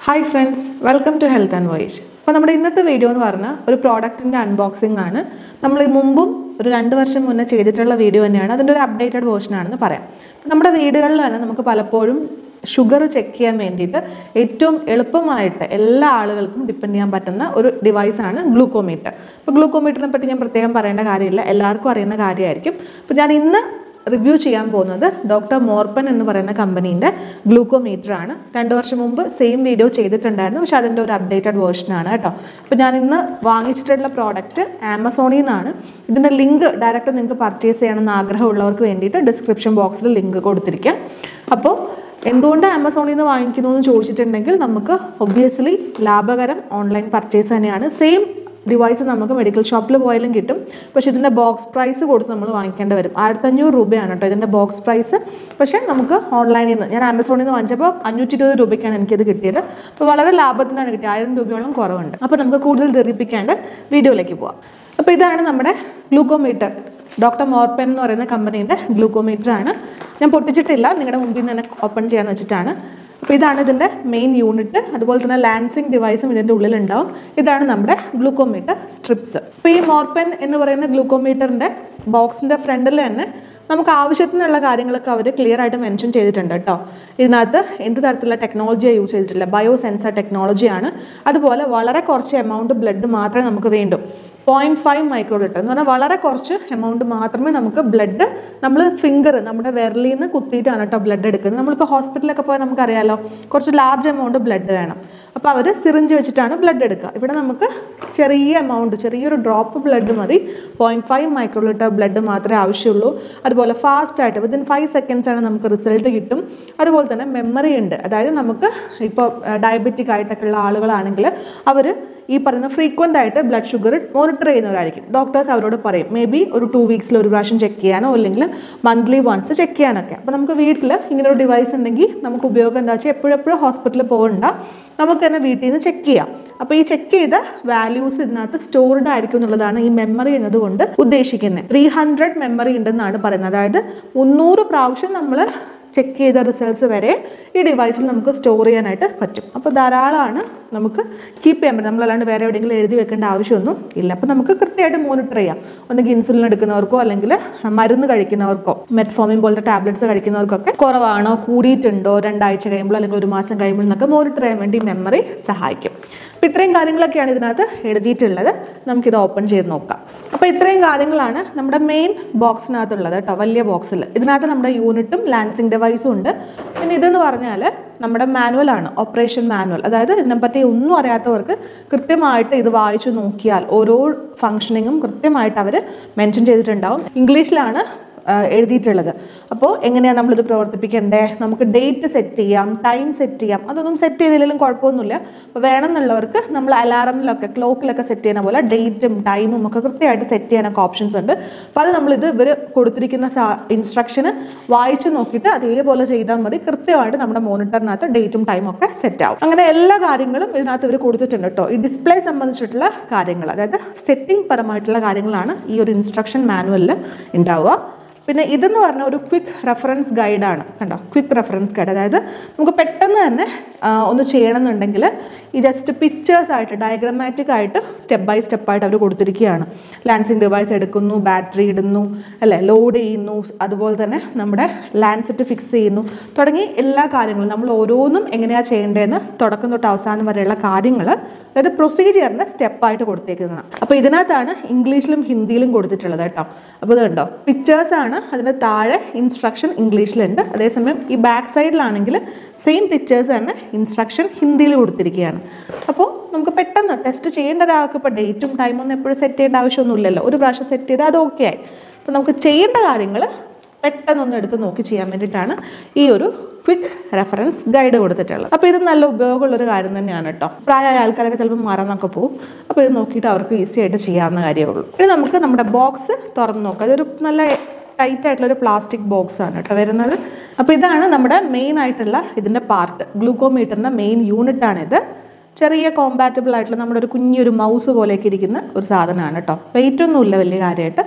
hi friends welcome to health and voice അപ്പോൾ നമ്മുടെ ഇന്നത്തെ വീഡിയോ എന്ന് പറഞ്ഞാൽ ഒരു പ്രോഡക്റ്റിൻ്റെ അൺബോക്സിംഗ് ആണ് നമ്മൾ ഈ മുമ്പും ഒരു രണ്ട് വർഷം മുന്നേ ചെയ്തിട്ടുള്ള വീഡിയോ തന്നെയാണ് അതിൻ്റെ ഒരു അപ്ഡേറ്റഡ് വേർഷൻ ആണെന്ന് പറയാം നമ്മുടെ വീടുകളിൽ തന്നെ നമുക്ക് പലപ്പോഴും ഷുഗർ ചെക്ക് ചെയ്യാൻ വേണ്ടിയിട്ട് ഏറ്റവും എളുപ്പമായിട്ട് എല്ലാ ആളുകൾക്കും ഡിപ്പെൻഡ് ചെയ്യാൻ പറ്റുന്ന ഒരു ഡിവൈസാണ് ഗ്ലൂക്കോമീറ്റർ അപ്പോൾ ഗ്ലൂക്കോമീറ്ററിനെ പറ്റി ഞാൻ പ്രത്യേകം പറയേണ്ട കാര്യമില്ല എല്ലാവർക്കും അറിയുന്ന കാര്യമായിരിക്കും അപ്പോൾ ഞാൻ ഇന്ന് റിവ്യൂ ചെയ്യാൻ പോകുന്നത് ഡോക്ടർ മോർപ്പൻ എന്ന് പറയുന്ന കമ്പനീൻ്റെ ഗ്ലൂക്കോമീറ്റർ ആണ് രണ്ട് വർഷം മുമ്പ് സെയിം വീഡിയോ ചെയ്തിട്ടുണ്ടായിരുന്നു പക്ഷെ അതിൻ്റെ ഒരു അപ്ഡേറ്റഡ് വേർഷനാണ് കേട്ടോ അപ്പോൾ ഞാൻ ഇന്ന് വാങ്ങിച്ചിട്ടുള്ള പ്രോഡക്റ്റ് ആമസോണിൽ നിന്നാണ് ഇതിൻ്റെ ലിങ്ക് ഡയറക്റ്റ് നിങ്ങൾക്ക് പർച്ചേസ് ചെയ്യണമെന്ന് ആഗ്രഹമുള്ളവർക്ക് വേണ്ടിയിട്ട് ഡിസ്ക്രിപ്ഷൻ ബോക്സിൽ ലിങ്ക് കൊടുത്തിരിക്കാം അപ്പോൾ എന്തുകൊണ്ട് ആമസോണിൽ നിന്ന് വാങ്ങിക്കുന്നു എന്ന് ചോദിച്ചിട്ടുണ്ടെങ്കിൽ നമുക്ക് ഒബ്വിയസ്ലി ലാഭകരം ഓൺലൈൻ പർച്ചേസ് തന്നെയാണ് സെയിം ഡിവൈസ് നമുക്ക് മെഡിക്കൽ ഷോപ്പിൽ പോയാലും കിട്ടും പക്ഷെ ഇതിൻ്റെ ബോക്സ് പ്രൈസ് കൊടുത്ത് നമ്മൾ വാങ്ങിക്കേണ്ടി വരും ആയിരത്തഞ്ഞൂറ് രൂപയാണ് കേട്ടോ ഇതിൻ്റെ ബോക്സ് പ്രൈസ് പക്ഷേ നമുക്ക് ഓൺലൈനിൽ നിന്ന് ഞാൻ ആമസോണിൽ നിന്ന് വാങ്ങിച്ചപ്പോൾ അഞ്ഞൂറ്റി ഇരുപത് രൂപയ്ക്കാണ് എനിക്കിത് കിട്ടിയത് അപ്പോൾ വളരെ ലാഭത്തിനാണ് കിട്ടിയത് ആയിരം രൂപയോളം കുറവുണ്ട് അപ്പോൾ നമുക്ക് കൂടുതൽ ധരിപ്പിക്കാണ്ട് വീഡിയോയിലേക്ക് പോവാം അപ്പോൾ ഇതാണ് നമ്മുടെ ഗ്ലൂക്കോമീറ്റർ ഡോക്ടർ മോർപ്പൻ എന്ന് പറയുന്ന കമ്പനീൻ്റെ ഗ്ലൂക്കോമീറ്റർ ആണ് ഞാൻ പൊട്ടിച്ചിട്ടില്ല നിങ്ങളുടെ മുമ്പിൽ നിന്ന് തന്നെ ഓപ്പൺ ചെയ്യാന്ന് വെച്ചിട്ടാണ് അപ്പോൾ ഇതാണ് ഇതിൻ്റെ മെയിൻ യൂണിറ്റ് അതുപോലെ തന്നെ ലാൻസിങ് ഡിവൈസും ഇതിൻ്റെ ഉള്ളിലുണ്ടാവും ഇതാണ് നമ്മുടെ ഗ്ലൂക്കോമീറ്റർ സ്ട്രിപ്സ് അപ്പോൾ ഈ മോർപ്പൻ എന്ന് പറയുന്ന ഗ്ലൂക്കോമീറ്ററിൻ്റെ ബോക്സിൻ്റെ ഫ്രണ്ടിൽ തന്നെ നമുക്ക് ആവശ്യത്തിനുള്ള കാര്യങ്ങളൊക്കെ അവർ ക്ലിയർ ആയിട്ട് മെൻഷൻ ചെയ്തിട്ടുണ്ട് കേട്ടോ ഇതിനകത്ത് എന്ത് തരത്തിലുള്ള ടെക്നോളജിയാണ് യൂസ് ചെയ്തിട്ടില്ല ബയോ സെൻസർ ടെക്നോളജിയാണ് അതുപോലെ വളരെ കുറച്ച് എമൗണ്ട് ബ്ലഡ് മാത്രമേ നമുക്ക് വേണ്ടൂ പോയിൻറ്റ് ഫൈവ് മൈക്രോ ലിറ്റർ എന്ന് പറഞ്ഞാൽ വളരെ കുറച്ച് എമൗണ്ട് മാത്രമേ നമുക്ക് ബ്ലഡ് നമ്മൾ ഫിംഗർ നമ്മുടെ വിരലിൽ നിന്ന് കുത്തിയിട്ടാണ് കേട്ടോ ബ്ലഡ് എടുക്കുന്നത് നമ്മളിപ്പോൾ ഹോസ്പിറ്റലിലൊക്കെ പോയാൽ നമുക്കറിയാലോ കുറച്ച് ലാർജ് എമൗണ്ട് ബ്ലഡ് വേണം അപ്പോൾ അവർ സിറിഞ്ച് വെച്ചിട്ടാണ് ബ്ലഡ് എടുക്കുക ഇവിടെ നമുക്ക് ചെറിയ എമൗണ്ട് ചെറിയൊരു ഡ്രോപ്പ് ബ്ലഡ് മതി point five micro litre blood മാത്രമേ ആവശ്യമുള്ളൂ അതുപോലെ ഫാസ്റ്റ് ആയിട്ട് വിതിൻ ഫൈവ് സെക്കൻഡ്സ് ആണ് നമുക്ക് റിസൾട്ട് കിട്ടും അതുപോലെ തന്നെ മെമ്മറി ഉണ്ട് അതായത് നമുക്ക് ഇപ്പോൾ ഡയബറ്റിക് ആയിട്ടൊക്കെ ഉള്ള ആളുകളാണെങ്കിൽ അവർ ഈ പറയുന്ന ഫ്രീക്വൻ്റ് ആയിട്ട് ബ്ലഡ് ഷുഗർ മോണിറ്റർ ചെയ്യുന്നവരായിരിക്കും ഡോക്ടേഴ്സ് അവരോട് പറയും മേ ബി ഒരു ടു വീക്സിൽ ഒരു പ്രാവശ്യം ചെക്ക് ചെയ്യാനോ അല്ലെങ്കിൽ മന്ത്ലി വൺസ് ചെക്ക് ചെയ്യാനൊക്കെ അപ്പോൾ നമുക്ക് വീട്ടിൽ ഇങ്ങനെ ഒരു ഡിവൈസ് ഉണ്ടെങ്കിൽ നമുക്ക് ഉപയോഗം എന്താ വെച്ചാൽ എപ്പോഴെപ്പോഴും ഹോസ്പിറ്റലിൽ പോകണ്ട നമുക്ക് തന്നെ വീട്ടിൽ നിന്ന് ചെക്ക് ചെയ്യാം അപ്പോൾ ഈ ചെക്ക് ചെയ്ത വാല്യൂസ് ഇതിനകത്ത് സ്റ്റോർഡ് ആയിരിക്കും എന്നുള്ളതാണ് ഈ മെമ്മറി എന്നതുകൊണ്ട് ഉദ്ദേശിക്കുന്നത് ത്രീ ഹൺഡ്രഡ് മെമ്മറി ഉണ്ടെന്നാണ് പറയുന്നത് അതായത് മുന്നൂറ് പ്രാവശ്യം നമ്മൾ ചെക്ക് ചെയ്ത റിസൾട്ട്സ് വരെ ഈ ഡിവൈസിൽ നമുക്ക് സ്റ്റോർ ചെയ്യാനായിട്ട് പറ്റും അപ്പോൾ ധാരാളമാണ് നമുക്ക് കീപ്പ് ചെയ്യാൻ പറ്റും നമ്മളല്ലാണ്ട് വേറെ എവിടെയെങ്കിലും എഴുതി വെക്കേണ്ട ആവശ്യമൊന്നും ഇല്ല അപ്പോൾ നമുക്ക് കൃത്യമായിട്ട് മോണിറ്റർ ചെയ്യാം ഒന്നെങ്കിൽ ഇൻസുലിൻ എടുക്കുന്നവർക്കോ അല്ലെങ്കിൽ മരുന്ന് കഴിക്കുന്നവർക്കോ മെറ്റ്ഫോമിൻ പോലത്തെ ടാബ്ലറ്റ്സ് കഴിക്കുന്നവർക്കൊക്കെ കുറവാണോ കൂടിയിട്ടുണ്ടോ രണ്ടാഴ്ച കഴിയുമ്പോൾ അല്ലെങ്കിൽ ഒരു മാസം കഴിയുമ്പോൾ എന്നൊക്കെ മോണിറ്റർ ചെയ്യാൻ വേണ്ടി മെമ്മറി സഹായിക്കും അപ്പോൾ ഇത്രയും കാര്യങ്ങളൊക്കെയാണ് ഇതിനകത്ത് എഴുതിയിട്ടുള്ളത് നമുക്കിത് ഓപ്പൺ ചെയ്ത് നോക്കാം അപ്പോൾ ഇത്രയും കാര്യങ്ങളാണ് നമ്മുടെ മെയിൻ ബോക്സിനകത്തുള്ളത് കേട്ടോ വലിയ ബോക്സിൽ ഇതിനകത്ത് നമ്മുടെ യൂണിറ്റും ലാൻസിങ് ഡിവൈസും ഉണ്ട് പിന്നെ ഇതെന്ന് പറഞ്ഞാൽ നമ്മുടെ മാനുവലാണ് ഓപ്പറേഷൻ മാനുവൽ അതായത് ഇതിനെപ്പറ്റി ഒന്നും അറിയാത്തവർക്ക് കൃത്യമായിട്ട് ഇത് വായിച്ചു നോക്കിയാൽ ഓരോ ഫങ്ഷനിങ്ങും കൃത്യമായിട്ട് അവർ മെൻഷൻ ചെയ്തിട്ടുണ്ടാവും ഇംഗ്ലീഷിലാണ് എഴുതിയിട്ടുള്ളത് അപ്പോൾ എങ്ങനെയാണ് നമ്മളിത് പ്രവർത്തിപ്പിക്കേണ്ടേ നമുക്ക് ഡേറ്റ് സെറ്റ് ചെയ്യാം ടൈം സെറ്റ് ചെയ്യാം അതൊന്നും സെറ്റ് ചെയ്തില്ലെങ്കിലും കുഴപ്പമൊന്നുമില്ല അപ്പോൾ വേണമെന്നുള്ളവർക്ക് നമ്മൾ അലാറമിലൊക്കെ ക്ലോക്കിലൊക്കെ സെറ്റ് ചെയ്യുന്ന പോലെ ഡേറ്റും ടൈമും ഒക്കെ കൃത്യമായിട്ട് സെറ്റ് ചെയ്യാനൊക്കെ ഓപ്ഷൻസ് ഉണ്ട് അപ്പോൾ അത് നമ്മളിത് ഇവർ കൊടുത്തിരിക്കുന്ന ഇൻസ്ട്രക്ഷന് വായിച്ച് നോക്കിയിട്ട് അതേപോലെ ചെയ്താൽ മതി കൃത്യമായിട്ട് നമ്മുടെ മോണിറ്ററിനകത്ത് ഡേറ്റും ടൈമും ഒക്കെ സെറ്റ് ആവും അങ്ങനെ എല്ലാ കാര്യങ്ങളും ഇതിനകത്ത് ഇവർ കൊടുത്തിട്ടുണ്ട് കേട്ടോ ഈ ഡിസ്പ്ലേ സംബന്ധിച്ചിട്ടുള്ള കാര്യങ്ങൾ അതായത് സെറ്റിംഗ് പരമായിട്ടുള്ള കാര്യങ്ങളാണ് ഈ ഒരു ഇൻസ്ട്രക്ഷൻ മാനുവലിൽ ഉണ്ടാവുക പിന്നെ ഇതെന്ന് പറഞ്ഞ ഒരു ക്വിക്ക് റെഫറൻസ് ഗൈഡാണ് കണ്ടോ ക്വിക്ക് റെഫറൻസ് ഗൈഡ് അതായത് നമുക്ക് പെട്ടെന്ന് തന്നെ ഒന്ന് ചെയ്യണമെന്നുണ്ടെങ്കിൽ ഈ ജസ്റ്റ് പിക്ചേഴ്സ് ആയിട്ട് ഡയഗ്രമാറ്റിക് ആയിട്ട് സ്റ്റെപ്പ് ബൈ സ്റ്റെപ്പ് ആയിട്ട് അവർ കൊടുത്തിരിക്കുകയാണ് ലാൻസിങ് ഡിവൈസ് എടുക്കുന്നു ബാറ്ററി ഇടുന്നു അല്ലേ ലോഡ് ചെയ്യുന്നു അതുപോലെ തന്നെ നമ്മുടെ ലാൻസെറ്റ് ഫിക്സ് ചെയ്യുന്നു തുടങ്ങി എല്ലാ കാര്യങ്ങളും നമ്മൾ ഓരോന്നും എങ്ങനെയാണ് ചെയ്യേണ്ടതെന്ന് തുടക്കം തൊട്ട് അവസാനം വരെയുള്ള കാര്യങ്ങൾ അതായത് പ്രൊസീജിയറിൻ്റെ സ്റ്റെപ്പായിട്ട് കൊടുത്തേക്കുന്നതാണ് അപ്പോൾ ഇതിനകത്താണ് ഇംഗ്ലീഷിലും ഹിന്ദിയിലും കൊടുത്തിട്ടുള്ളത് കേട്ടോ അപ്പോൾ ഇത് കണ്ടോ പിക്ചേഴ്സ് ആണ് അതിൻ്റെ താഴെ ഇൻസ്ട്രക്ഷൻ ഇംഗ്ലീഷിലുണ്ട് അതേസമയം ഈ ബാക്ക് സൈഡിലാണെങ്കിൽ സെയിം പിക്ചേഴ്സ് തന്നെ ഇൻസ്ട്രക്ഷൻ ഹിന്ദിയിൽ കൊടുത്തിരിക്കുകയാണ് അപ്പോൾ നമുക്ക് പെട്ടെന്ന് ടെസ്റ്റ് ചെയ്യേണ്ട ഒരാൾക്ക് ഇപ്പോൾ ഡേറ്റും ടൈമും ഒന്നും എപ്പോഴും സെറ്റ് ചെയ്യേണ്ട ആവശ്യമൊന്നുമില്ലല്ലോ ഒരു പ്രാവശ്യം സെറ്റ് ചെയ്താൽ അത് ഓക്കെ ആയി അപ്പോൾ നമുക്ക് ചെയ്യേണ്ട കാര്യങ്ങൾ പെട്ടെന്നൊന്ന് എടുത്ത് നോക്കി ചെയ്യാൻ വേണ്ടിയിട്ടാണ് ഈ ഒരു ക്വിക്ക് റെഫറൻസ് ഗൈഡ് കൊടുത്തിട്ടുള്ളത് അപ്പോൾ ഇത് നല്ല ഉപയോഗമുള്ളൊരു കാര്യം തന്നെയാണ് കേട്ടോ പ്രായമായ ആൾക്കാരൊക്കെ ചിലപ്പോൾ മറന്നൊക്കെ പോകും അപ്പോൾ ഇത് നോക്കിയിട്ട് അവർക്ക് ഈസി ആയിട്ട് ചെയ്യാവുന്ന കാര്യമേ ഉള്ളൂ ഇനി നമുക്ക് നമ്മുടെ ബോക്സ് തുറന്ന് നോക്കാം അതൊരു നല്ല ടൈറ്റ് ആയിട്ടുള്ള ഒരു പ്ലാസ്റ്റിക് ബോക്സ് ആണ് കേട്ടോ വരുന്നത് അപ്പോൾ ഇതാണ് നമ്മുടെ മെയിൻ ആയിട്ടുള്ള ഇതിൻ്റെ പാർട്ട് ഗ്ലൂക്കോമീറ്ററിൻ്റെ മെയിൻ യൂണിറ്റ് ആണിത് ചെറിയ കോമ്പാറ്റബിൾ ആയിട്ടുള്ള നമ്മുടെ ഒരു കുഞ്ഞൊരു മൗസ് പോലെയൊക്കെ ഇരിക്കുന്ന ഒരു സാധനമാണ് കേട്ടോ വെയിറ്റ് ഒന്നുമില്ല വലിയ കാര്യമായിട്ട്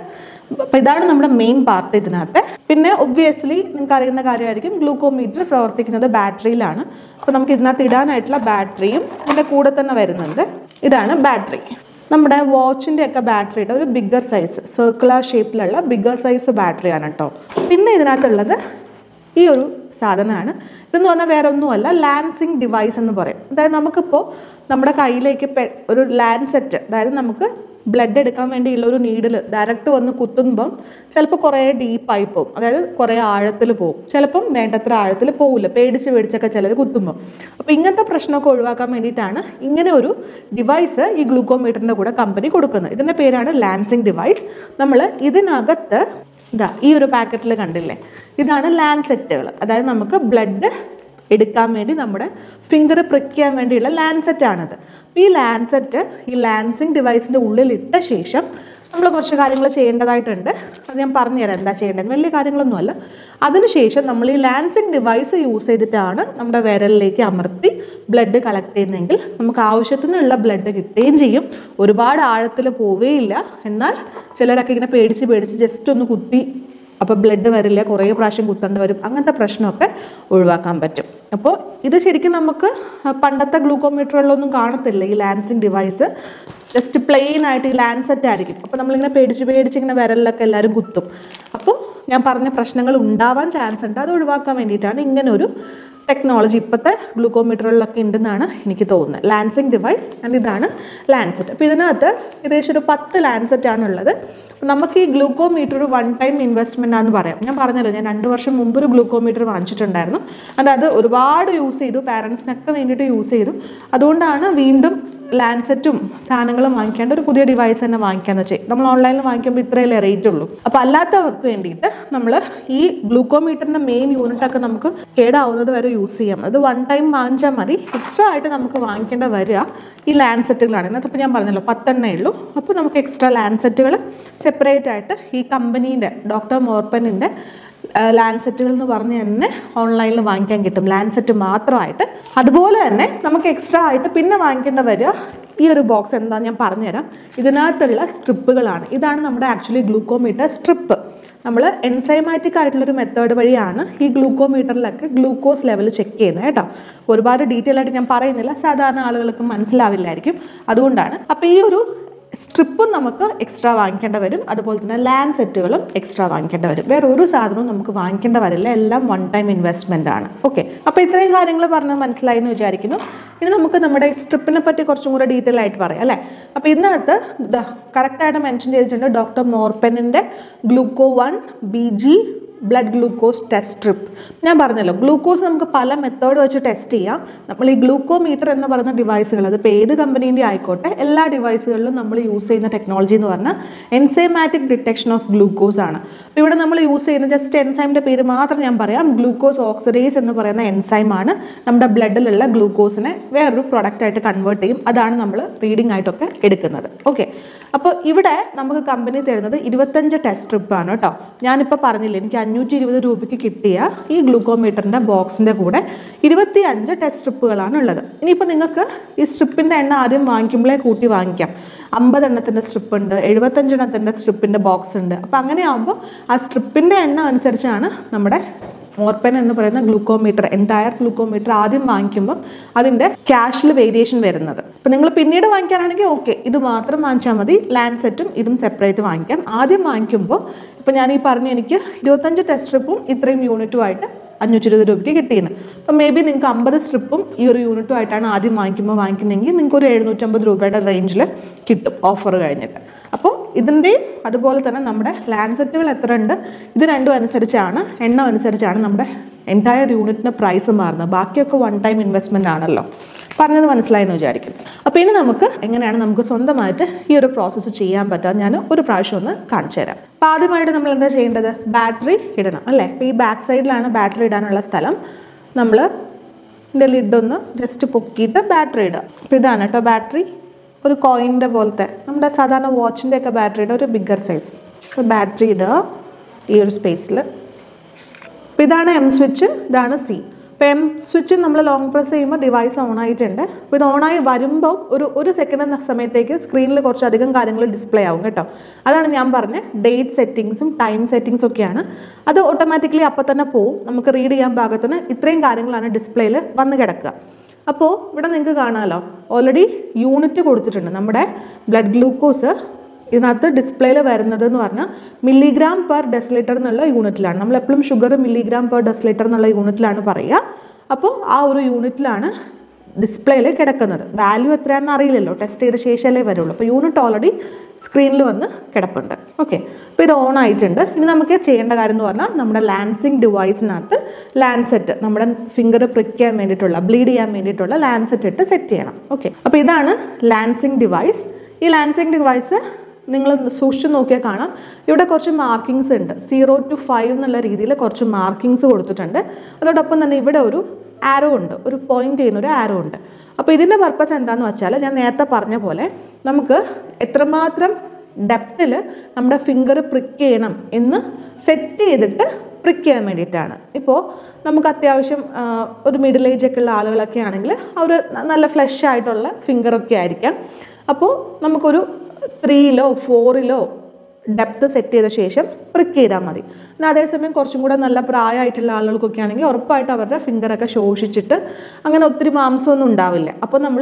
അപ്പോൾ ഇതാണ് നമ്മുടെ മെയിൻ പാർട്ട് ഇതിനകത്ത് പിന്നെ ഒബ്വിയസ്ലി നിങ്ങൾക്ക് അറിയുന്ന കാര്യമായിരിക്കും ഗ്ലൂക്കോമീറ്റർ പ്രവർത്തിക്കുന്നത് ബാറ്ററിയിലാണ് അപ്പോൾ നമുക്ക് ഇതിനകത്ത് ഇടാനായിട്ടുള്ള ബാറ്ററിയും ഇതിൻ്റെ കൂടെ തന്നെ വരുന്നുണ്ട് ഇതാണ് ബാറ്ററി നമ്മുടെ വാച്ചിൻ്റെ ഒക്കെ ബാറ്ററിയുടെ ഒരു ബിഗ്ഗർ സൈസ് സർക്കുലർ ഷേപ്പിലുള്ള ബിഗ്ഗർ സൈസ് ബാറ്ററിയാണ് കേട്ടോ പിന്നെ ഇതിനകത്തുള്ളത് ഈ ഒരു സാധനമാണ് ഇതെന്ന് പറഞ്ഞാൽ വേറെ ഒന്നുമല്ല ലാൻസിങ് ഡിവൈസ് എന്ന് പറയും അതായത് നമുക്കിപ്പോൾ നമ്മുടെ കയ്യിലേക്ക് പെ- ഒരു ലാൻസെറ്റ് അതായത് നമുക്ക് ബ്ലഡ് എടുക്കാൻ വേണ്ടിയുള്ള ഒരു നീഡിൽ ഡയറക്റ്റ് വന്ന് കുത്തുമ്പം ചിലപ്പോൾ കുറേ ഡീപ്പായി പോകും അതായത് കുറേ ആഴത്തിൽ പോകും ചിലപ്പം വേണ്ടത്ര ആഴത്തിൽ പോകില്ല പേടിച്ച് പേടിച്ചൊക്കെ ചിലർ കുത്തുമ്പോൾ അപ്പോൾ ഇങ്ങനത്തെ പ്രശ്നമൊക്കെ ഒഴിവാക്കാൻ വേണ്ടിയിട്ടാണ് ഇങ്ങനെ ഒരു ഡിവൈസ് ഈ ഗ്ലൂക്കോമീറ്ററിൻ്റെ കൂടെ കമ്പനി കൊടുക്കുന്നത് ഇതിൻ്റെ പേരാണ് ലാൻസിങ് ഡിവൈസ് നമ്മൾ ഇതിനകത്ത് ഇതാ ഈ ഒരു പാക്കറ്റിൽ കണ്ടില്ലേ ഇതാണ് ലാൻസെറ്റുകൾ അതായത് നമുക്ക് ബ്ലഡ് എടുക്കാൻ വേണ്ടി നമ്മുടെ ഫിംഗർ പ്രിക്ക് ചെയ്യാൻ വേണ്ടിയുള്ള ലാൻസെറ്റ് ആണിത് അപ്പോൾ ഈ ലാൻസെറ്റ് ഈ ലാൻസിങ് ഡിവൈസിൻ്റെ ഉള്ളിൽ ഇട്ട ശേഷം നമ്മൾ കുറച്ച് കാര്യങ്ങൾ ചെയ്യേണ്ടതായിട്ടുണ്ട് അത് ഞാൻ പറഞ്ഞുതരാം എന്താ ചെയ്യേണ്ടത് വലിയ കാര്യങ്ങളൊന്നുമല്ല അതിനുശേഷം നമ്മൾ ഈ ലാൻസിങ് ഡിവൈസ് യൂസ് ചെയ്തിട്ടാണ് നമ്മുടെ വിരലിലേക്ക് അമർത്തി ബ്ലഡ് കളക്ട് ചെയ്യുന്നതെങ്കിൽ നമുക്ക് ആവശ്യത്തിനുള്ള ബ്ലഡ് കിട്ടുകയും ചെയ്യും ഒരുപാട് ആഴത്തിൽ പോവുകയില്ല എന്നാൽ ചിലരൊക്കെ ഇങ്ങനെ പേടിച്ച് പേടിച്ച് ജസ്റ്റ് ഒന്ന് കുത്തി അപ്പോൾ ബ്ലഡ് വരില്ല കുറേ പ്രാവശ്യം കുത്തേണ്ടി വരും അങ്ങനത്തെ പ്രശ്നമൊക്കെ ഒഴിവാക്കാൻ പറ്റും അപ്പോൾ ഇത് ശരിക്കും നമുക്ക് പണ്ടത്തെ ഗ്ലൂക്കോമീറ്ററുകളിലൊന്നും കാണത്തില്ല ഈ ലാൻസിങ് ഡിവൈസ് ജസ്റ്റ് പ്ലെയിൻ ആയിട്ട് ഈ ലാൻസെറ്റ് ആയിരിക്കും അപ്പോൾ നമ്മളിങ്ങനെ പേടിച്ച് പേടിച്ച് ഇങ്ങനെ വിരലിലൊക്കെ എല്ലാവരും കുത്തും അപ്പോൾ ഞാൻ പറഞ്ഞ പ്രശ്നങ്ങൾ ഉണ്ടാവാൻ ചാൻസ് ഉണ്ട് അത് ഒഴിവാക്കാൻ വേണ്ടിയിട്ടാണ് ഇങ്ങനെ ഒരു ടെക്നോളജി ഇപ്പോഴത്തെ ഗ്ലൂക്കോമീറ്ററുകളിലൊക്കെ ഉണ്ടെന്നാണ് എനിക്ക് തോന്നുന്നത് ലാൻസിങ് ഡിവൈസ് ആൻഡ് ഇതാണ് ലാൻസെറ്റ് അപ്പോൾ ഇതിനകത്ത് ഏകദേശം ഒരു പത്ത് ലാൻസെറ്റ് ആണുള്ളത് നമുക്ക് ഈ ഗ്ലൂക്കോമീറ്റർ ഒരു വൺ ടൈം ഇൻവെസ്റ്റ്മെൻ്റ് ആണെന്ന് പറയാം ഞാൻ പറഞ്ഞല്ലോ ഞാൻ രണ്ട് വർഷം മുമ്പ് ഒരു ഗ്ലൂക്കോമീറ്റർ വാങ്ങിച്ചിട്ടുണ്ടായിരുന്നു അത് അത് ഒരുപാട് യൂസ് ചെയ്തു പാരൻസിനൊക്കെ വേണ്ടിയിട്ട് യൂസ് ചെയ്തു അതുകൊണ്ടാണ് വീണ്ടും ലാൻസെറ്റും സാധനങ്ങളും വാങ്ങിക്കാണ്ട് ഒരു പുതിയ ഡിവൈസ് തന്നെ വാങ്ങിക്കാന്ന് വെച്ചാൽ നമ്മൾ ഓൺലൈനിൽ വാങ്ങിക്കുമ്പോൾ ഇത്രയല്ലേ റേറ്റ് ഉള്ളൂ അപ്പോൾ അല്ലാത്തവർക്ക് വേണ്ടിയിട്ട് നമ്മൾ ഈ ഗ്ലൂക്കോമീറ്ററിൻ്റെ മെയിൻ യൂണിറ്റൊക്കെ നമുക്ക് കേടാവുന്നത് വരെ യൂസ് ചെയ്യാം അത് വൺ ടൈം വാങ്ങിച്ചാൽ മതി എക്സ്ട്രാ ആയിട്ട് നമുക്ക് വാങ്ങിക്കേണ്ട വരിക ഈ ലാൻസെറ്റുകളാണ് ഇന്നത്തെ ഞാൻ പറഞ്ഞല്ലോ പത്തെണ്ണേ ഉള്ളൂ അപ്പോൾ നമുക്ക് എക്സ്ട്രാ ലാൻസെറ്റുകൾ സെപ്പറേറ്റ് ആയിട്ട് ഈ കമ്പനീൻ്റെ ഡോക്ടർ മോർപ്പനിൻ്റെ ലാൻസെറ്റുകൾ എന്ന് പറഞ്ഞ് തന്നെ ഓൺലൈനിൽ വാങ്ങിക്കാൻ കിട്ടും ലാൻസെറ്റ് മാത്രമായിട്ട് അതുപോലെ തന്നെ നമുക്ക് എക്സ്ട്രാ ആയിട്ട് പിന്നെ വാങ്ങിക്കേണ്ട വരിക ഈ ഒരു ബോക്സ് എന്താ ഞാൻ പറഞ്ഞുതരാം ഇതിനകത്തുള്ള സ്ട്രിപ്പുകളാണ് ഇതാണ് നമ്മുടെ ആക്ച്വലി ഗ്ലൂക്കോമീറ്റർ സ്ട്രിപ്പ് നമ്മൾ എൻസൈമാറ്റിക് ആയിട്ടുള്ളൊരു മെത്തേഡ് വഴിയാണ് ഈ ഗ്ലൂക്കോമീറ്ററിലൊക്കെ ഗ്ലൂക്കോസ് ലെവൽ ചെക്ക് ചെയ്യുന്നത് കേട്ടോ ഒരുപാട് ഡീറ്റെയിൽ ആയിട്ട് ഞാൻ പറയുന്നില്ല സാധാരണ ആളുകൾക്ക് മനസ്സിലാവില്ലായിരിക്കും അതുകൊണ്ടാണ് അപ്പോൾ ഈ ഒരു സ്ട്രിപ്പും നമുക്ക് എക്സ്ട്രാ വാങ്ങിക്കേണ്ട വരും അതുപോലെ തന്നെ ലാൻഡ് സെറ്റുകളും എക്സ്ട്രാ വാങ്ങിക്കേണ്ട വരും വേറെ ഒരു സാധനവും നമുക്ക് വാങ്ങിക്കേണ്ട വരില്ല എല്ലാം വൺ ടൈം ഇൻവെസ്റ്റ്മെൻ്റ് ആണ് ഓക്കെ അപ്പോൾ ഇത്രയും കാര്യങ്ങൾ പറഞ്ഞ് മനസ്സിലായി എന്ന് വിചാരിക്കുന്നു ഇനി നമുക്ക് നമ്മുടെ സ്ട്രിപ്പിനെ പറ്റി കുറച്ചും കൂടെ ഡീറ്റെയിൽ ആയിട്ട് പറയാം അല്ലേ അപ്പോൾ ഇതിനകത്ത് കറക്റ്റായിട്ട് മെൻഷൻ ചെയ്തിട്ടുണ്ട് ഡോക്ടർ മോർപ്പനിൻ്റെ gluco one B G blood glucose test strip ഞാൻ പറഞ്ഞല്ലോ ഗ്ലൂക്കോസ് നമുക്ക് പല മെത്തേഡ് വെച്ച് ടെസ്റ്റ് ചെയ്യാം നമ്മൾ ഈ ഗ്ലൂക്കോമീറ്റർ എന്ന് പറയുന്ന ഡിവൈസുകൾ അതിപ്പോൾ ഏത് കമ്പനീൻ്റെ ആയിക്കോട്ടെ എല്ലാ ഡിവൈസുകളിലും നമ്മൾ യൂസ് ചെയ്യുന്ന ടെക്നോളജി എന്ന് പറഞ്ഞാൽ എൻസൈമാറ്റിക് ഡിറ്റക്ഷൻ ഓഫ് ഗ്ലൂക്കോസ് ആണ് അപ്പോൾ ഇവിടെ നമ്മൾ യൂസ് ചെയ്യുന്ന ജസ്റ്റ് എൻസൈമിൻ്റെ പേര് മാത്രം ഞാൻ പറയാം ഗ്ലൂക്കോസ് ഓക്സിഡേസ് എന്ന് പറയുന്ന എൻസൈമാണ് നമ്മുടെ ബ്ലഡിലുള്ള ഗ്ലൂക്കോസിനെ വേറൊരു പ്രൊഡക്റ്റായിട്ട് കൺവേർട്ട് ചെയ്യും അതാണ് നമ്മൾ റീഡിംഗ് ആയിട്ടൊക്കെ എടുക്കുന്നത് ഓക്കെ അപ്പോൾ ഇവിടെ നമുക്ക് കമ്പനി തരുന്നത് ഇരുപത്തഞ്ച് ടെസ്റ്റ് സ്ട്രിപ്പാണ് കേട്ടോ ഞാനിപ്പോൾ പറഞ്ഞില്ലേ എനിക്ക് അഞ്ഞൂറ്റി ഇരുപത് രൂപയ്ക്ക് കിട്ടിയ ഈ ഗ്ലൂക്കോമീറ്ററിൻ്റെ ബോക്സിൻ്റെ കൂടെ ഇരുപത്തി അഞ്ച് ടെസ്റ്റ് സ്ട്രിപ്പുകളാണ് ഉള്ളത് ഇനിയിപ്പോൾ നിങ്ങൾക്ക് ഈ സ്ട്രിപ്പിൻ്റെ എണ്ണം ആദ്യം വാങ്ങിക്കുമ്പോഴേ കൂട്ടി വാങ്ങിക്കാം അമ്പത് എണ്ണത്തിൻ്റെ സ്ട്രിപ്പ് ഉണ്ട് എഴുപത്തഞ്ച് എണ്ണത്തിൻ്റെ സ്ട്രിപ്പിൻ്റെ ബോക്സ് ഉണ്ട് അപ്പോൾ അങ്ങനെ ആകുമ്പോൾ ആ സ്ട്രിപ്പിൻ്റെ എണ്ണം അനുസരിച്ചാണ് നമ്മുടെ മോർപ്പൻ എന്ന് പറയുന്ന ഗ്ലൂക്കോമീറ്റർ എൻറ്റയർ ഗ്ലൂക്കോമീറ്റർ ആദ്യം വാങ്ങിക്കുമ്പോൾ അതിൻ്റെ ക്യാഷിൽ വേരിയേഷൻ വരുന്നത് അപ്പോൾ നിങ്ങൾ പിന്നീട് വാങ്ങിക്കാനാണെങ്കിൽ ഓക്കെ ഇത് മാത്രം വാങ്ങിച്ചാൽ മതി ലാൻഡ് സെറ്റും ഇതും സെപ്പറേറ്റ് വാങ്ങിക്കാം ആദ്യം വാങ്ങിക്കുമ്പോൾ ഇപ്പോൾ ഞാൻ ഈ പറഞ്ഞു എനിക്ക് ഇരുപത്തഞ്ച് ടെസ്റ്റ് സ്ട്രിപ്പും ഇത്രയും യൂണിറ്റുമായിട്ട് അഞ്ഞൂറ്റി ഇരുപത് രൂപയ്ക്ക് കിട്ടിയെന്ന് അപ്പം മേ ബി നിങ്ങൾക്ക് അമ്പത് സ്ട്രിപ്പും ഈ ഒരു യൂണിറ്റും ആയിട്ടാണ് ആദ്യം വാങ്ങിക്കുമ്പോൾ വാങ്ങിക്കുന്നതെങ്കിൽ നിങ്ങൾക്ക് ഒരു എഴുന്നൂറ്റമ്പത് രൂപയുടെ റേഞ്ചിൽ കിട്ടും ഓഫർ കഴിഞ്ഞിട്ട് അപ്പോൾ ഇതിൻ്റെയും അതുപോലെ തന്നെ നമ്മുടെ ലാൻസെറ്റുകൾ എത്ര ഉണ്ട് ഇത് രണ്ടും അനുസരിച്ചാണ് എണ്ണം അനുസരിച്ചാണ് നമ്മുടെ എൻറ്റയർ യൂണിറ്റിൻ്റെ പ്രൈസ് മാറുന്നത് ബാക്കിയൊക്കെ വൺ ടൈം ഇൻവെസ്റ്റ്മെൻ്റ് ആണല്ലോ പറഞ്ഞത് മനസ്സിലായെന്ന് വിചാരിക്കുന്നു അപ്പോൾ ഇനി നമുക്ക് എങ്ങനെയാണ് നമുക്ക് സ്വന്തമായിട്ട് ഈ ഒരു പ്രോസസ്സ് ചെയ്യാൻ പറ്റുക ഞാൻ ഒരു പ്രാവശ്യം ഒന്ന് കാണിച്ചു തരാം അപ്പോൾ ആദ്യമായിട്ട് നമ്മൾ എന്താ ചെയ്യേണ്ടത് ബാറ്ററി ഇടണം അല്ലേ അപ്പോൾ ഈ ബാക്ക് സൈഡിലാണ് ബാറ്ററി ഇടാനുള്ള സ്ഥലം നമ്മൾ ഇതിൻ്റെ ലിഡൊന്ന് ജസ്റ്റ് പൊക്കിയിട്ട് ബാറ്ററി ഇടുക അപ്പോൾ ഇതാണ് കേട്ടോ ബാറ്ററി ഒരു കോയിൻ്റെ പോലത്തെ നമ്മുടെ സാധാരണ വാച്ചിൻ്റെ ഒക്കെ ബാറ്ററിയുടെ ഒരു ബിഗ്ഗർ സൈസ് അപ്പോൾ ബാറ്ററി ഇടുക ഈ ഒരു സ്പേസിൽ അപ്പോൾ ഇതാണ് എം സ്വിച്ച് ഇതാണ് സി ഇപ്പോൾ എം സ്വിച്ച് നമ്മൾ ലോങ് പ്രസ് ചെയ്യുമ്പോൾ ഡിവൈസ് ഓൺ ആയിട്ടുണ്ട് അപ്പോൾ ഇത് ഓണായി വരുമ്പോൾ ഒരു ഒരു സെക്കൻഡ് എന്ന സമയത്തേക്ക് സ്ക്രീനിൽ കുറച്ചധികം കാര്യങ്ങൾ ഡിസ്പ്ലേ ആവും കേട്ടോ അതാണ് ഞാൻ പറഞ്ഞ ഡേറ്റ് സെറ്റിങ്സും ടൈം സെറ്റിങ്സും ഒക്കെയാണ് അത് ഓട്ടോമാറ്റിക്കലി അപ്പോൾ തന്നെ പോവും നമുക്ക് റീഡ് ചെയ്യാൻ പാകത്തിന് ഇത്രയും കാര്യങ്ങളാണ് ഡിസ്പ്ലേയിൽ വന്ന് കിടക്കുക അപ്പോൾ ഇവിടെ നിങ്ങൾക്ക് കാണാമല്ലോ ഓൾറെഡി യൂണിറ്റ് കൊടുത്തിട്ടുണ്ട് നമ്മുടെ ബ്ലഡ് ഗ്ലൂക്കോസ് ഇതിനകത്ത് ഡിസ്പ്ലേയിൽ വരുന്നത് എന്ന് പറഞ്ഞാൽ മില്ലിഗ്രാം പെർ ഡെസിലിറ്റർ എന്നുള്ള യൂണിറ്റിലാണ് നമ്മൾ എപ്പോഴും ഷുഗർ മില്ലിഗ്രാം പെർ ഡെസിലിറ്റർ എന്നുള്ള യൂണിറ്റിലാണ് പറയുക അപ്പോൾ ആ ഒരു യൂണിറ്റിലാണ് ഡിസ്പ്ലേയിൽ കിടക്കുന്നത് വാല്യൂ എത്രയാണെന്ന് അറിയില്ലല്ലോ ടെസ്റ്റ് ചെയ്ത ശേഷമല്ലേ വരുള്ളൂ അപ്പോൾ യൂണിറ്റ് ഓൾറെഡി സ്ക്രീനിൽ വന്ന് കിടപ്പുണ്ട് ഓക്കെ അപ്പോൾ ഇത് ഓൺ ആയിട്ടുണ്ട് ഇനി നമുക്ക് ചെയ്യേണ്ട കാര്യം എന്ന് പറഞ്ഞാൽ നമ്മുടെ ലാൻസിങ് ഡിവൈസിനകത്ത് ലാൻസെറ്റ് നമ്മുടെ ഫിംഗർ പ്രിക്കാൻ വേണ്ടിയിട്ടുള്ള ബ്ലീഡ് ചെയ്യാൻ വേണ്ടിയിട്ടുള്ള ലാൻസെറ്റ് ഇട്ട് സെറ്റ് ചെയ്യണം ഓക്കെ അപ്പോൾ ഇതാണ് ലാൻസിങ് ഡിവൈസ് ഈ ലാൻസിങ് ഡിവൈസ് നിങ്ങൾ സൂക്ഷിച്ച് നോക്കിയാൽ കാണാം ഇവിടെ കുറച്ച് മാർക്കിങ്സ് ഉണ്ട് സീറോ ടു ഫൈവ് എന്നുള്ള രീതിയിൽ കുറച്ച് മാർക്കിങ്സ് കൊടുത്തിട്ടുണ്ട് അതോടൊപ്പം തന്നെ ഇവിടെ ഒരു ആരോ ഉണ്ട് ഒരു പോയിന്റ് ചെയ്യുന്ന ഒരു ആരോ ഉണ്ട് അപ്പോൾ ഇതിൻ്റെ പർപ്പസ് എന്താണെന്ന് വെച്ചാൽ ഞാൻ നേരത്തെ പറഞ്ഞ പോലെ നമുക്ക് എത്രമാത്രം ഡെപ്തിൽ നമ്മുടെ ഫിംഗർ പ്രിക്ക് ചെയ്യണം എന്ന് സെറ്റ് ചെയ്തിട്ട് പ്രിക്ക് ചെയ്യാൻ വേണ്ടിയിട്ടാണ് ഇപ്പോൾ നമുക്ക് അത്യാവശ്യം ആ, ഒരു മിഡിൽ ഏജ് ഒക്കെ ഉള്ള ആളുകളൊക്കെ ആണെങ്കിൽ അവർ നല്ല ഫ്ലഷ് ആയിട്ടുള്ള ഫിംഗറൊക്കെ ആയിരിക്കാം അപ്പോൾ നമുക്കൊരു ത്രീയിലോ ഫോറിലോ ഡെപ്ത് സെറ്റ് ചെയ്ത ശേഷം പ്രിക്ക് ചെയ്താൽ മതി എന്നാൽ അതേസമയം കുറച്ചും കൂടെ നല്ല പ്രായമായിട്ടുള്ള ആളുകൾക്കൊക്കെ ആണെങ്കിൽ ഉറപ്പായിട്ട് അവരുടെ ഫിംഗറൊക്കെ ശോഷിച്ചിട്ട് അങ്ങനെ ഒത്തിരി മാംസമൊന്നും ഉണ്ടാവില്ല അപ്പോൾ നമ്മൾ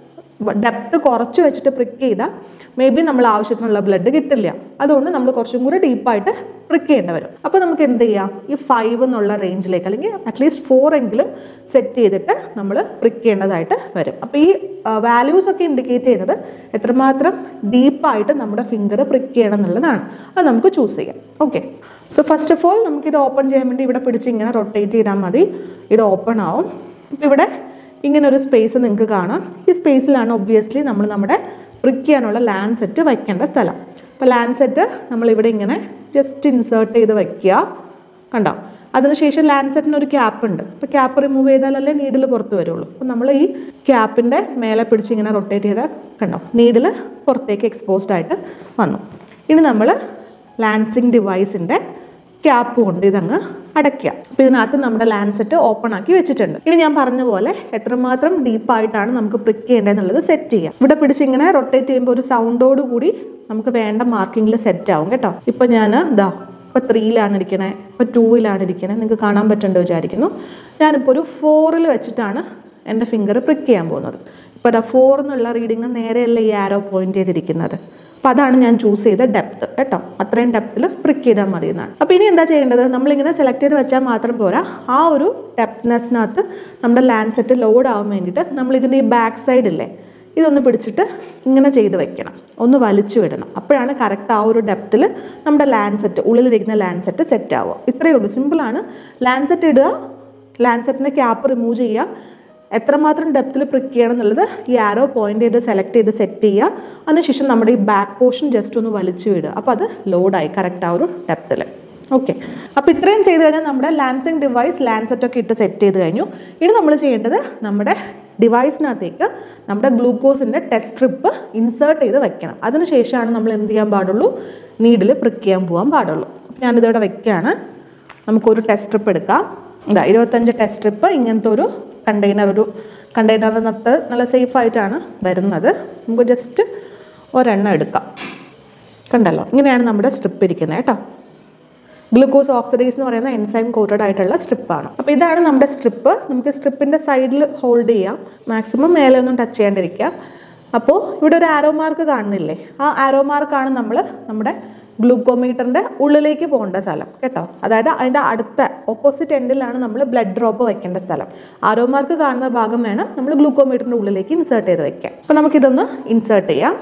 ഡെപ്ത് കുറച്ച് വെച്ചിട്ട് പ്രിക്ക് ചെയ്താൽ മേ ബി നമ്മൾ ആവശ്യത്തിനുള്ള ബ്ലഡ് കിട്ടില്ല അതുകൊണ്ട് നമ്മൾ കുറച്ചും കൂടി ഡീപ്പായിട്ട് പ്രിക്ക് ചെയ്യേണ്ടി വരും അപ്പോൾ നമുക്ക് എന്ത് ചെയ്യാം ഈ ഫൈവ് എന്നുള്ള റേഞ്ചിലേക്ക് അല്ലെങ്കിൽ അറ്റ്ലീസ്റ്റ് ഫോർ എങ്കിലും സെറ്റ് ചെയ്തിട്ട് നമ്മൾ പ്രിക്ക് ചെയ്യേണ്ടതായിട്ട് വരും അപ്പോൾ ഈ വാല്യൂസ് ഒക്കെ ഇൻഡിക്കേറ്റ് ചെയ്യുന്നത് എത്രമാത്രം ഡീപ്പായിട്ട് നമ്മുടെ ഫിംഗർ പ്രിക്ക് ചെയ്യണം എന്നുള്ളതാണ് അത് നമുക്ക് ചൂസ് ചെയ്യാം okay so first of all നമുക്കിത് ഓപ്പൺ ചെയ്യാൻ വേണ്ടി ഇവിടെ പിടിച്ച് ഇങ്ങനെ റൊട്ടേറ്റ് ചെയ്താൽ മതി ഇത് ഓപ്പൺ ആവും ഇപ്പോൾ ഇവിടെ ഇങ്ങനെ ഒരു സ്പേസ് നിങ്ങൾക്ക് കാണാം ഈ സ്പേസിലാണ് ഒബ്വിയസ്ലി നമ്മൾ നമ്മുടെ പ്രിക്ക് ചെയ്യാനുള്ള ലാൻഡ് സെറ്റ് വയ്ക്കേണ്ട സ്ഥലം അപ്പോൾ ലാൻഡ് സെറ്റ് നമ്മളിവിടെ ഇങ്ങനെ ജസ്റ്റ് ഇൻസേർട്ട് ചെയ്ത് വയ്ക്കുക കണ്ടോ അതിനുശേഷം ലാൻഡ് സെറ്റിന് ഒരു ക്യാപ്പ് ഉണ്ട് അപ്പോൾ ക്യാപ്പ് റിമൂവ് ചെയ്താലല്ലേ നീഡിൽ പുറത്ത് വരുള്ളൂ അപ്പോൾ നമ്മൾ ഈ ക്യാപ്പിൻ്റെ മേലെ പിടിച്ച് ഇങ്ങനെ റൊട്ടേറ്റ് ചെയ്താൽ കണ്ടോ നീഡിൽ പുറത്തേക്ക് എക്സ്പോസ്ഡ് ആയിട്ട് വന്നു ഇനി നമ്മൾ ലാൻസിങ് ഡിവൈസിൻ്റെ ക്യാപ്പ് കൊണ്ട് ഇതങ്ങ് അടയ്ക്കുക അപ്പോൾ ഇതിനകത്ത് നമ്മുടെ ലാൻസെറ്റ് ഓപ്പൺ ആക്കി വെച്ചിട്ടുണ്ട് ഇനി ഞാൻ പറഞ്ഞ പോലെ എത്രമാത്രം ഡീപ്പായിട്ടാണ് നമുക്ക് പ്രിക്ക് ചെയ്യേണ്ടതെന്നുള്ളത് സെറ്റ് ചെയ്യാം ഇവിടെ പിടിച്ച് ഇങ്ങനെ റൊട്ടേറ്റ് ചെയ്യുമ്പോൾ ഒരു സൗണ്ടോട് കൂടി നമുക്ക് വേണ്ട മാർക്കിങ്ങിൽ സെറ്റ് ആവും കേട്ടോ ഇപ്പോൾ ഞാൻ ഇതാ ഇപ്പോൾ ത്രീയിലാണ് ഇരിക്കണേ ഇപ്പോൾ ടൂവിലാണ് ഇരിക്കണേ നിങ്ങൾക്ക് കാണാൻ പറ്റുന്നുണ്ടോ വിചാരിക്കുന്നു ഞാനിപ്പോൾ ഒരു ഫോറിൽ വെച്ചിട്ടാണ് എൻ്റെ ഫിംഗർ പ്രിക്ക് ചെയ്യാൻ പോകുന്നത് ഇപ്പോൾ അതാ ഫോർ എന്നുള്ള റീഡിങ് നേരെയല്ല ഈ ആരോ പോയിന്റ് ചെയ്തിരിക്കുന്നത് അപ്പോൾ അതാണ് ഞാൻ ചൂസ് ചെയ്ത ഡെപ്ത് കേട്ടോ അത്രയും ഡെപ്തിൽ പ്രിക്ക് ചെയ്താൽ മതി എന്നാണ് അപ്പോൾ ഇനി എന്താ ചെയ്യേണ്ടത് നമ്മളിങ്ങനെ സെലക്ട് ചെയ്ത് വെച്ചാൽ മാത്രം പോരാ ആ ഒരു ഡെപ്ത്നെസ്സിനകത്ത് നമ്മുടെ ലാൻഡ് സെറ്റ് ലോഡ് ആവാൻ വേണ്ടിയിട്ട് നമ്മൾ ഇതിൻ്റെ ഈ ബാക്ക് സൈഡ് ഇല്ലേ ഇതൊന്ന് പിടിച്ചിട്ട് ഇങ്ങനെ ചെയ്ത് വെക്കണം ഒന്ന് വലിച്ചു വിടണം അപ്പോഴാണ് കറക്റ്റ് ആ ഒരു ഡെപ്തിൽ നമ്മുടെ ലാൻഡ് സെറ്റ് ഉള്ളിലിരിക്കുന്ന ലാൻഡ് സെറ്റ് സെറ്റ് ആവുക ഇത്രയേ ഉള്ളൂ സിമ്പിളാണ് ലാൻഡ് സെറ്റ് ഇടുക ലാൻഡ് സെറ്റിൻ്റെ ക്യാപ്പ് റിമൂവ് ചെയ്യുക എത്രമാത്രം ഡെപ്തിൽ പ്രിക്ക് ചെയ്യണം എന്നുള്ളത് ഈ ആരോ പോയിന്റ് ചെയ്ത് സെലക്ട് ചെയ്ത് സെറ്റ് ചെയ്യുക അതിനുശേഷം നമ്മുടെ ഈ ബാക്ക് പോർഷൻ ജസ്റ്റ് ഒന്ന് വലിച്ചു വിടുക അപ്പോൾ അത് ലോഡായി കറക്റ്റ് ആ ഒരു ഡെപ്തിൽ ഓക്കെ അപ്പോൾ ഇത്രയും ചെയ്ത് കഴിഞ്ഞാൽ നമ്മുടെ ലാൻസിങ് ഡിവൈസ് ലാൻസെറ്റ് ഒക്കെ ഇട്ട് സെറ്റ് ചെയ്ത് കഴിഞ്ഞു ഇനി നമ്മൾ ചെയ്യേണ്ടത് നമ്മുടെ ഡിവൈസിനകത്തേക്ക് നമ്മുടെ ഗ്ലൂക്കോസിൻ്റെ ടെസ്റ്റ് സ്ട്രിപ്പ് ഇൻസേർട്ട് ചെയ്ത് വെക്കണം അതിനുശേഷമാണ് നമ്മൾ എന്ത് ചെയ്യാൻ പാടുള്ളൂ നീഡിൽ പ്രിക്ക് ചെയ്യാൻ പോകാൻ പാടുള്ളൂ അപ്പോൾ ഞാനിതിവിടെ വെക്കുകയാണ് നമുക്കൊരു ടെസ്റ്റ് സ്ട്രിപ്പ് എടുക്കാം ഇതാ ഇരുപത്തഞ്ച് ടെസ്റ്റ് സ്ട്രിപ്പ് ഇങ്ങനത്തെ ഒരു കണ്ടെയ്നർ ഒരു കണ്ടെയ്നറിനകത്ത് നല്ല സേഫ് ആയിട്ടാണ് വരുന്നത് നമുക്ക് ജസ്റ്റ് ഒരെണ്ണം എടുക്കാം കണ്ടല്ലോ ഇങ്ങനെയാണ് നമ്മുടെ സ്ട്രിപ്പ് ഇരിക്കുന്നത് കേട്ടോ ഗ്ലൂക്കോസ് ഓക്സിഡൈസ് എന്ന് പറയുന്ന എൻസൈം കോട്ടഡ് ആയിട്ടുള്ള സ്ട്രിപ്പാണ് അപ്പോൾ ഇതാണ് നമ്മുടെ സ്ട്രിപ്പ് നമുക്ക് സ്ട്രിപ്പിൻ്റെ സൈഡിൽ ഹോൾഡ് ചെയ്യാം മാക്സിമം മേലെ ഒന്നും ടച്ച് ചെയ്യാണ്ടിരിക്കുക അപ്പോൾ ഇവിടെ ഒരു ആരോ മാർക്ക് കാണുന്നില്ലേ ആ ആരോ മാർക്കാണ് നമ്മൾ നമ്മുടെ ഗ്ലൂക്കോമീറ്ററിൻ്റെ ഉള്ളിലേക്ക് പോകേണ്ട സ്ഥലം കേട്ടോ അതായത് അതിൻ്റെ അടുത്ത ഓപ്പോസിറ്റ് എൻഡിലാണ് നമ്മൾ ബ്ലഡ് ഡ്രോപ്പ് വെക്കേണ്ട സ്ഥലം ആരോ മാർക്ക് കാണുന്ന ഭാഗം വേണം നമ്മൾ ഗ്ലൂക്കോമീറ്ററിൻ്റെ ഉള്ളിലേക്ക് ഇൻസേർട്ട് ചെയ്ത് വെക്കാം അപ്പോൾ നമുക്കിതൊന്ന് ഇൻസേർട്ട് ചെയ്യാം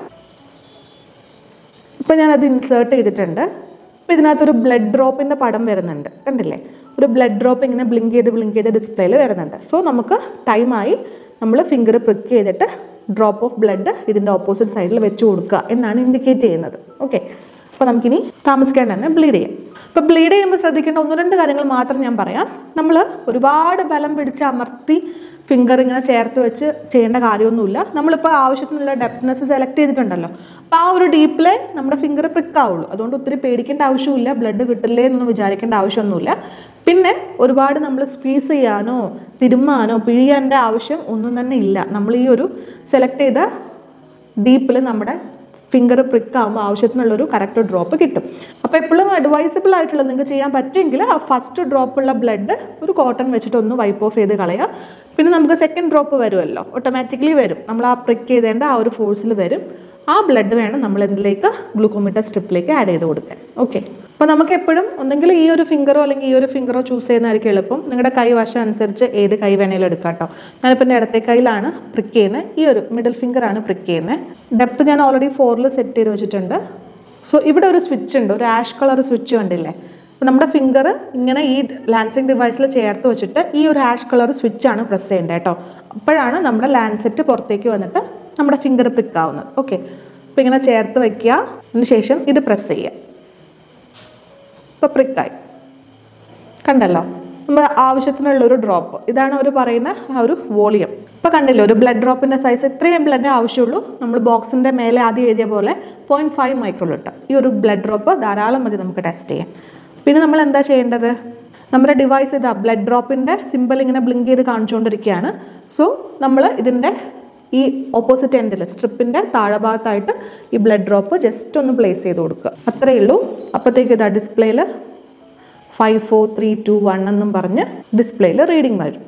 ഇപ്പോൾ ഞാനത് ഇൻസേർട്ട് ചെയ്തിട്ടുണ്ട് അപ്പോൾ ഇതിനകത്തൊരു ബ്ലഡ് ഡ്രോപ്പിൻ്റെ പടം വരുന്നുണ്ട് കണ്ടില്ലേ ഒരു ബ്ലഡ് ഡ്രോപ്പ് ഇങ്ങനെ ബ്ലിങ്ക് ചെയ്ത് ബ്ലിങ്ക് ചെയ്ത് ഡിസ്പ്ലേയിൽ വരുന്നുണ്ട് സോ നമുക്ക് ടൈമായി നമ്മൾ ഫിംഗർ പ്രിക്ക് ചെയ്തിട്ട് ഡ്രോപ്പ് ഓഫ് ബ്ലഡ് ഇതിൻ്റെ ഓപ്പോസിറ്റ് സൈഡിൽ വെച്ച് കൊടുക്കുക എന്നാണ് ഇൻഡിക്കേറ്റ് ചെയ്യുന്നത് ഓക്കെ അപ്പോൾ നമുക്കിനി താമസിക്കാണ്ട് തന്നെ ബ്ലീഡ് ചെയ്യാം അപ്പോൾ ബ്ലീഡ് ചെയ്യുമ്പോൾ ശ്രദ്ധിക്കേണ്ട ഒന്ന് രണ്ട് കാര്യങ്ങൾ മാത്രം ഞാൻ പറയാം നമ്മൾ ഒരുപാട് ബലം പിടിച്ച് അമർത്തി ഫിംഗർ ഇങ്ങനെ ചേർത്ത് വെച്ച് ചെയ്യേണ്ട കാര്യമൊന്നുമില്ല നമ്മളിപ്പോൾ ആവശ്യത്തിനുള്ള ഡെപ്ത്നെസ് സെലക്ട് ചെയ്തിട്ടുണ്ടല്ലോ അപ്പോൾ ആ ഒരു ഡീപ്പിലെ നമ്മുടെ ഫിംഗർ പ്രിക്കാവുള്ളൂ അതുകൊണ്ട് ഒത്തിരി പേടിക്കേണ്ട ആവശ്യമില്ല ബ്ലഡ് കിട്ടില്ലേ എന്നൊന്നും വിചാരിക്കേണ്ട ആവശ്യമൊന്നുമില്ല പിന്നെ ഒരുപാട് നമ്മൾ സ്ക്വീസ് ചെയ്യാനോ തിരുമ്മാനോ പിഴിയാൻ്റെ ആവശ്യം ഒന്നും തന്നെ ഇല്ല നമ്മൾ ഈ ഒരു സെലക്ട് ചെയ്ത ഡീപ്പിൽ നമ്മുടെ ഫിംഗർ പ്രിക്ക് ആകുമ്പോൾ ആവശ്യത്തിനുള്ളൊരു കറക്റ്റ് ഡ്രോപ്പ് കിട്ടും അപ്പോൾ എപ്പോഴും അഡ്വൈസബിൾ ആയിട്ടുള്ള നിങ്ങൾക്ക് ചെയ്യാൻ പറ്റുമെങ്കിൽ ആ ഫസ്റ്റ് ഡ്രോപ്പുള്ള ബ്ലഡ് ഒരു കോട്ടൺ വെച്ചിട്ട് ഒന്ന് വൈപ്പ് ഓഫ് ചെയ്ത് കളയുക പിന്നെ നമുക്ക് സെക്കൻഡ് ഡ്രോപ്പ് വരുമല്ലോ ഓട്ടോമാറ്റിക്കലി വരും നമ്മൾ ആ പ്രിക്ക് ചെയ്തേണ്ട ആ ഒരു ഫോഴ്സിൽ വരും ആ ബ്ലഡ് വേണം നമ്മൾ എന്തിലേക്ക് ഗ്ലൂക്കോമീറ്റർ സ്ട്രിപ്പിലേക്ക് ആഡ് ചെയ്ത് കൊടുക്കാൻ ഓക്കെ അപ്പോൾ നമുക്ക് എപ്പോഴും ഒന്നെങ്കിൽ ഈ ഒരു ഫിംഗറോ അല്ലെങ്കിൽ ഈ ഒരു ഫിംഗറോ ചൂസ് ചെയ്യുന്നതായിരിക്കും എളുപ്പം നിങ്ങളുടെ കൈ വശം അനുസരിച്ച് ഏത് കൈ വേണേലും എടുക്കാം കേട്ടോ ഞാനിപ്പോൾ എൻ്റെ ഇടത്തെ കൈയിലാണ് പ്രിക്ക് ചെയ്യുന്നത് ഈ ഒരു മിഡിൽ ഫിംഗറാണ് പ്രിക്ക് ചെയ്യുന്നത് ഡെപ്ത് ഞാൻ ഓൾറെഡി ഫോറിൽ സെറ്റ് ചെയ്ത് വെച്ചിട്ടുണ്ട് സോ ഇവിടെ ഒരു സ്വിച്ച് ഉണ്ട് ഒരു ആഷ് കളർ സ്വിച്ച് കണ്ടില്ലേ അപ്പോൾ നമ്മുടെ ഫിംഗർ ഇങ്ങനെ ഈ ലാൻസിങ് ഡിവൈസിൽ ചേർത്ത് വെച്ചിട്ട് ഈ ഒരു ആഷ് കളർ സ്വിച്ചാണ് പ്രസ് ചെയ്യേണ്ടത് കേട്ടോ അപ്പോഴാണ് നമ്മുടെ ലാൻസെറ്റ് പുറത്തേക്ക് വന്നിട്ട് നമ്മുടെ ഫിംഗർ പ്രിക്ക് ആവുന്നത് ഓക്കെ അപ്പോൾ ഇങ്ങനെ ചേർത്ത് വയ്ക്കുക അതിന് ശേഷം ഇത് പ്രസ് ചെയ്യുക ഇപ്പോൾ പ്രിക്കായി കണ്ടല്ലോ നമ്മൾ ആവശ്യത്തിനുള്ള ഒരു ഡ്രോപ്പ് ഇതാണ് അവർ പറയുന്ന ആ ഒരു വോളിയം ഇപ്പോൾ കണ്ടില്ലേ ഒരു ബ്ലഡ് ഡ്രോപ്പിൻ്റെ സൈസ് ഇത്രയും ബ്ലഡ് ആവശ്യമുള്ളൂ നമ്മൾ ബോക്സിൻ്റെ മേലെ ആദ്യം എഴുതിയ പോലെ പോയിൻറ്റ് ഫൈവ് മൈക്രോലിറ്റർ ഈ ഒരു ബ്ലഡ് ഡ്രോപ്പ് ധാരാളം മതി നമുക്ക് ടെസ്റ്റ് ചെയ്യാൻ പിന്നെ നമ്മൾ എന്താ ചെയ്യേണ്ടത് നമ്മുടെ ഡിവൈസ് ഇതാ ബ്ലഡ് ഡ്രോപ്പിൻ്റെ സിമ്പിൾ ഇങ്ങനെ ബ്ലിങ്ക് ചെയ്ത് കാണിച്ചുകൊണ്ടിരിക്കുകയാണ് സോ നമ്മൾ ഇതിൻ്റെ ഈ ഓപ്പോസിറ്റ് എൻഡിൽ സ്ട്രിപ്പിൻ്റെ താഴെ ഭാഗത്തായിട്ട് ഈ ബ്ലഡ് ഡ്രോപ്പ് ജസ്റ്റ് ഒന്ന് പ്ലേസ് ചെയ്ത് കൊടുക്കുക അത്രയേ ഉള്ളൂ അപ്പോഴത്തേക്ക് ഇതാ ഡിസ്പ്ലേയിൽ five four three two one എന്നും പറഞ്ഞ് ഡിസ്പ്ലേയിൽ റീഡിംഗ് വരും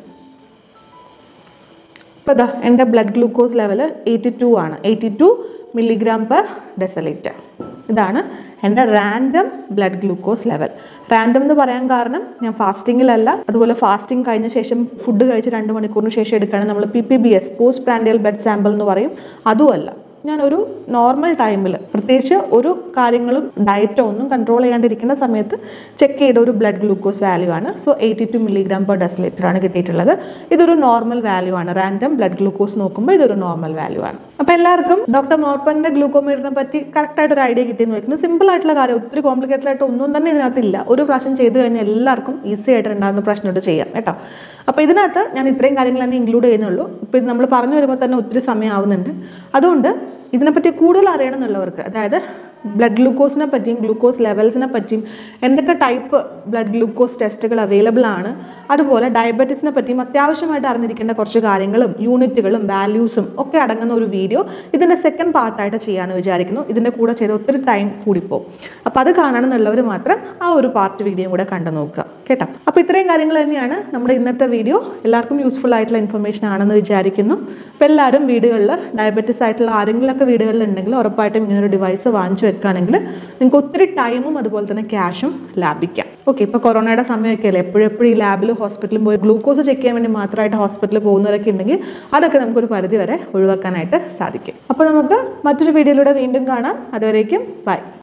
അപ്പോൾ ഇതാ എൻ്റെ blood glucose level eighty two ആണ് eighty two milligram per decilitre ഇതാണ് എൻ്റെ random blood glucose level random എന്ന് പറയാൻ കാരണം ഞാൻ ഫാസ്റ്റിങ്ങിലല്ല അതുപോലെ ഫാസ്റ്റിംഗ് കഴിഞ്ഞ ശേഷം ഫുഡ് കഴിച്ച് രണ്ട് മണിക്കൂറിന് ശേഷം എടുക്കുകയാണെങ്കിൽ നമ്മൾ P P B S post prandial blood sample എന്ന് പറയും അതുമല്ല ഞാനൊരു നോർമൽ ടൈമിൽ പ്രത്യേകിച്ച് ഒരു കാര്യങ്ങളും ഡയറ്റോ ഒന്നും കൺട്രോൾ ചെയ്യാണ്ടിരിക്കുന്ന സമയത്ത് ചെക്ക് ചെയ്ത ഒരു ബ്ലഡ് ഗ്ലൂക്കോസ് വാല്യൂ ആണ് so eighty two milligram per decilitre ആണ് കിട്ടിയിട്ടുള്ളത് ഇതൊരു നോർമൽ വാല്യൂ ആണ് റാൻഡം ബ്ലഡ് ഗ്ലൂക്കോസ് നോക്കുമ്പോൾ ഇതൊരു നോർമൽ വാല്യൂ ആണ് അപ്പോൾ എല്ലാവർക്കും ഡോക്ടർ മോർപ്പൻ്റെ ഗ്ലൂക്കോമീറ്ററിനെ പറ്റി കറക്റ്റായിട്ട് ഒരു ഐഡിയ കിട്ടിയെന്ന് വയ്ക്കുന്നത് സിമ്പിൾ ആയിട്ടുള്ള കാര്യം ഒത്തിരി കോംപ്ലിക്കേറ്റഡ് ആയിട്ട് ഒന്നും തന്നെ ഇതിനകത്തില്ല ഒരു പ്രാവശ്യം ചെയ്ത് കഴിഞ്ഞാൽ എല്ലാവർക്കും ഈസി ആയിട്ട് ഉണ്ടാകുന്ന പ്രശ്നമായിട്ട് ചെയ്യാം കേട്ടോ അപ്പോൾ ഇതിനകത്ത് ഞാൻ ഇത്രയും കാര്യങ്ങൾ തന്നെ ഇൻക്ലൂഡ് ചെയ്യുന്നുള്ളൂ ഇപ്പോൾ ഇത് നമ്മൾ പറഞ്ഞു വരുമ്പോൾ തന്നെ ഒത്തിരി സമയം ആവുന്നുണ്ട് അതുകൊണ്ട് ഇതിനെപ്പറ്റി കൂടുതൽ അറിയണം എന്നുള്ളവർക്ക് അതായത് ബ്ലഡ് ഗ്ലൂക്കോസിനെ പറ്റിയും ഗ്ലൂക്കോസ് ലെവൽസിനെ പറ്റിയും എന്തൊക്കെ ടൈപ്പ് ബ്ലഡ് ഗ്ലൂക്കോസ് ടെസ്റ്റുകൾ അവൈലബിൾ ആണ് അതുപോലെ ഡയബറ്റീസിനെ പറ്റിയും അത്യാവശ്യമായിട്ട് അറിഞ്ഞിരിക്കേണ്ട കുറച്ച് കാര്യങ്ങളും യൂണിറ്റുകളും വാല്യൂസും ഒക്കെ അടങ്ങുന്ന ഒരു വീഡിയോ ഇതിൻ്റെ സെക്കൻഡ് പാർട്ടായിട്ട് ചെയ്യാമെന്ന് വിചാരിക്കുന്നു ഇതിൻ്റെ കൂടെ ചെയ്ത് ഒത്തിരി ടൈം കൂടിപ്പോവും അപ്പോൾ അത് കാണണമെന്നുള്ളവർ മാത്രം ആ ഒരു പാർട്ട് വീഡിയോ കൂടെ കണ്ടു നോക്കുക കേട്ടോ അപ്പോൾ ഇത്രയും കാര്യങ്ങൾ തന്നെയാണ് നമ്മുടെ ഇന്നത്തെ വീഡിയോ എല്ലാവർക്കും യൂസ്ഫുൾ ആയിട്ടുള്ള ഇൻഫർമേഷൻ ആണെന്ന് വിചാരിക്കുന്നു അപ്പോൾ എല്ലാവരും വീടുകളിൽ ഡയബറ്റീസ് ആയിട്ടുള്ള ആരെങ്കിലുമൊക്കെ വീടുകളിൽ ഉണ്ടെങ്കിൽ ഉറപ്പായിട്ടും ഇങ്ങനൊരു ഡിവൈസ് വാങ്ങിച്ചു വെക്കുകയാണെങ്കിൽ നിങ്ങൾക്ക് ഒത്തിരി ടൈമും അതുപോലെ തന്നെ ക്യാഷും ലാഭിക്കാം ഓക്കെ ഇപ്പോൾ കൊറോണയുടെ സമയമൊക്കെ അല്ലേ എപ്പോഴെപ്പോഴും ഈ ലാബിലും ഹോസ്പിറ്റലിലും പോയി ഗ്ലൂക്കോസ് ചെക്ക് ചെയ്യാൻ വേണ്ടി മാത്രമായിട്ട് ഹോസ്പിറ്റലിൽ പോകുന്നവരൊക്കെ ഉണ്ടെങ്കിൽ അതൊക്കെ നമുക്കൊരു പരിധി വരെ ഒഴിവാക്കാനായിട്ട് സാധിക്കും അപ്പോൾ നമുക്ക് മറ്റൊരു വീഡിയോയിലൂടെ വീണ്ടും കാണാം അതുവരേക്കും ബൈ